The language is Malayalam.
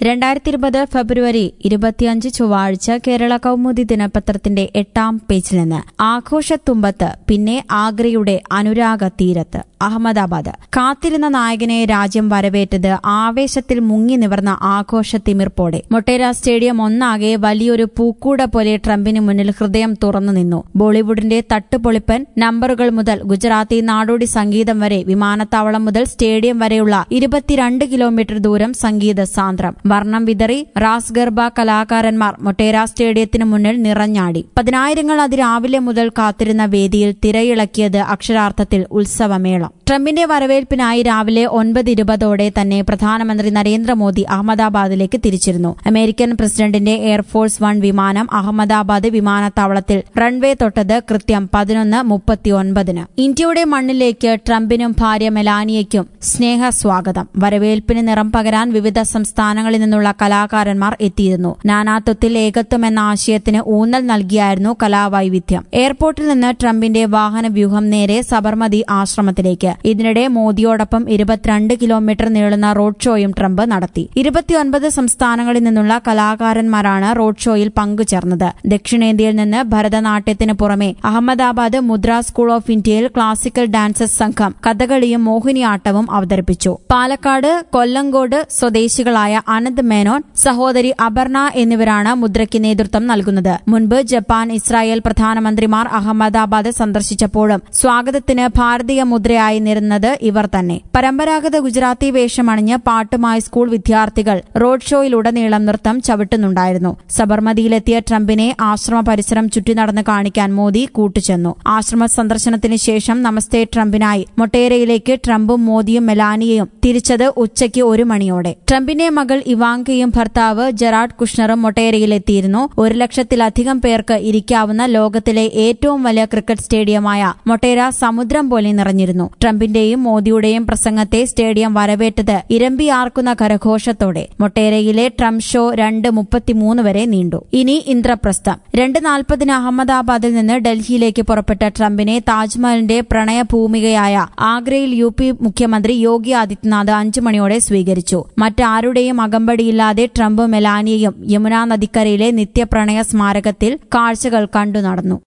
രണ്ടായിരത്തി ഇരുപത് ഫെബ്രുവരി ഇരുപത്തിയഞ്ച് ചൊവ്വാഴ്ച കേരള കൗമുദി ദിനപത്രത്തിന്റെ എട്ടാം പേജിൽ നിന്ന് ആഘോഷത്തുമ്പത്ത് പിന്നെ ആഗ്രയുടെ അനുരാഗ തീരത്ത് അഹമ്മദാബാദ് കാത്തിരുന്ന നായകനെ രാജ്യം വരവേറ്റത് ആവേശത്തിൽ മുങ്ങി നിവർന്ന ആഘോഷ തിമിർപ്പോടെ മൊട്ടേര സ്റ്റേഡിയം ഒന്നാകെ വലിയൊരു പൂക്കൂട പോലെ ട്രംപിന് മുന്നിൽ ഹൃദയം തുറന്നു നിന്നു ബോളിവുഡിന്റെ തട്ടുപൊളിപ്പൻ നമ്പറുകൾ മുതൽ ഗുജറാത്തി നാടോടി സംഗീതം വരെ വിമാനത്താവളം മുതൽ സ്റ്റേഡിയം വരെയുള്ള ഇരുപത്തിരണ്ട് കിലോമീറ്റർ ദൂരം സംഗീത സാന്ദ്രം വർണ്ണം വിതറി റാസ് ഗർബ കലാകാരന്മാർ മൊട്ടേര സ്റ്റേഡിയത്തിന് മുന്നിൽ നിറഞ്ഞാടി പതിനായിരങ്ങൾ അതിരാവിലെ മുതൽ കാത്തിരുന്ന വേദിയിൽ തിരയിളക്കിയത് അക്ഷരാർത്ഥത്തിൽ ഉത്സവമേളം ട്രംപിന്റെ വരവേൽപ്പിനായി രാവിലെ ഒൻപത് ഇരുപതോടെ തന്നെ പ്രധാനമന്ത്രി നരേന്ദ്രമോദി അഹമ്മദാബാദിലേക്ക് തിരിച്ചിരുന്നു അമേരിക്കൻ പ്രസിഡന്റിന്റെ എയർഫോഴ്സ് വൺ വിമാനം അഹമ്മദാബാദ് വിമാനത്താവളത്തിൽ റൺവേ തൊട്ടത് കൃത്യം പതിനൊന്ന് മുപ്പത്തിയൊൻപതിന് ഇന്ത്യയുടെ മണ്ണിലേക്ക് ട്രംപിനും ഭാര്യ മെലാനിയയ്ക്കും സ്നേഹ സ്വാഗതം വരവേൽപ്പിന് നിറം പകരാൻ വിവിധ സംസ്ഥാനങ്ങളിൽ നിന്നുള്ള കലാകാരന്മാർ എത്തിയിരുന്നു നാനാത്വത്തിൽ ഏകത്വം എന്ന ആശയത്തിന് ഊന്നൽ നൽകിയായിരുന്നു കലാവൈവിധ്യം എയർപോർട്ടിൽ നിന്ന് ട്രംപിന്റെ വാഹന വ്യൂഹം നേരെ സബർമതി ആശ്രമത്തിലേക്ക് ഇതിനിടെ മോദിയോടൊപ്പം ഇരുപത്തിരണ്ട് കിലോമീറ്റർ നീളുന്ന റോഡ് ഷോയും ട്രംപ് നടത്തി ഇരുപത്തിയൊൻപത് സംസ്ഥാനങ്ങളിൽ നിന്നുള്ള കലാകാരന്മാരാണ് റോഡ് ഷോയിൽ പങ്കുചേർന്നത് ദക്ഷിണേന്ത്യയിൽ നിന്ന് ഭരതനാട്യത്തിന് പുറമെ അഹമ്മദാബാദ് മുദ്ര സ്കൂൾ ഓഫ് ഇന്ത്യയിൽ ക്ലാസിക്കൽ ഡാൻസസ് സംഘം കഥകളിയും മോഹിനിയാട്ടവും അവതരിപ്പിച്ചു പാലക്കാട് കൊല്ലങ്കോട് സ്വദേശികളായ അനന്ത് മേനോൻ സഹോദരി അപർണ എന്നിവരാണ് മുദ്രയ്ക്ക് നേതൃത്വം നൽകുന്നത് മുൻപ് ജപ്പാൻ ഇസ്രായേൽ പ്രധാനമന്ത്രിമാർ അഹമ്മദാബാദ് സന്ദർശിച്ചപ്പോഴും സ്വാഗതത്തിന് ഭാരതീയ മുദ്രയായി നിരുന്നത് ഇവർ തന്നെ പരമ്പരാഗത ഗുജറാത്തി വേഷമണിഞ്ഞ് പാട്ടുമായി സ്കൂൾ വിദ്യാർത്ഥികൾ റോഡ് ഷോയിലുടനീളം നൃത്തം ചവിട്ടുന്നുണ്ടായിരുന്നു സബർമതിയിലെത്തിയ ട്രംപിനെ ആശ്രമ പരിസരം ചുറ്റി നടന്ന് കാണിക്കാൻ മോദി കൂട്ടുചെന്നു ആശ്രമ സന്ദർശനത്തിന് ശേഷം നമസ്തേ ട്രംപിനായി മൊട്ടേരയിലേക്ക് ട്രംപും മോദിയും മെലാനിയയും തിരിച്ചത് ഉച്ചയ്ക്ക് ഒരു മണിയോടെ ട്രംപിന്റെ മകൾ ഇവാങ്കയും ഭർത്താവ് ജെറാഡ് കുഷ്ണറും മൊട്ടേരയിലെത്തിയിരുന്നു ഒരു ലക്ഷത്തിലധികം പേർക്ക് ഇരിക്കാവുന്ന ലോകത്തിലെ ഏറ്റവും വലിയ ക്രിക്കറ്റ് സ്റ്റേഡിയമായ മൊട്ടേര സമുദ്രം പോലെ നിറഞ്ഞിരുന്നു ട്രംപിന്റെയും മോദിയുടെയും പ്രസംഗത്തെ സ്റ്റേഡിയം വരവേറ്റത് ഇരമ്പിയാർക്കുന്ന കരഘോഷത്തോടെ മൊട്ടേരയിലെ ട്രംപ് ഷോ രണ്ട് മുപ്പത്തിമൂന്ന് വരെ നീണ്ടു ഇനി ഇന്ദ്രപ്രസ്ഥം രണ്ട് നാൽപ്പതിന് അഹമ്മദാബാദിൽ നിന്ന് ഡൽഹിയിലേക്ക് പുറപ്പെട്ട ട്രംപിനെ താജ്മഹലിന്റെ പ്രണയഭൂമികയായ ആഗ്രയിൽ യു പി മുഖ്യമന്ത്രി യോഗി ആദിത്യനാഥ് അഞ്ചു മണിയോടെ സ്വീകരിച്ചു മറ്റാരുടെയും അകമ്പടിയില്ലാതെ ട്രംപും മെലാനിയയും യമുനാ നദിക്കരയിലെ നിത്യപ്രണയ സ്മാരകത്തിൽ കാഴ്ചകൾ കണ്ടു നടന്നു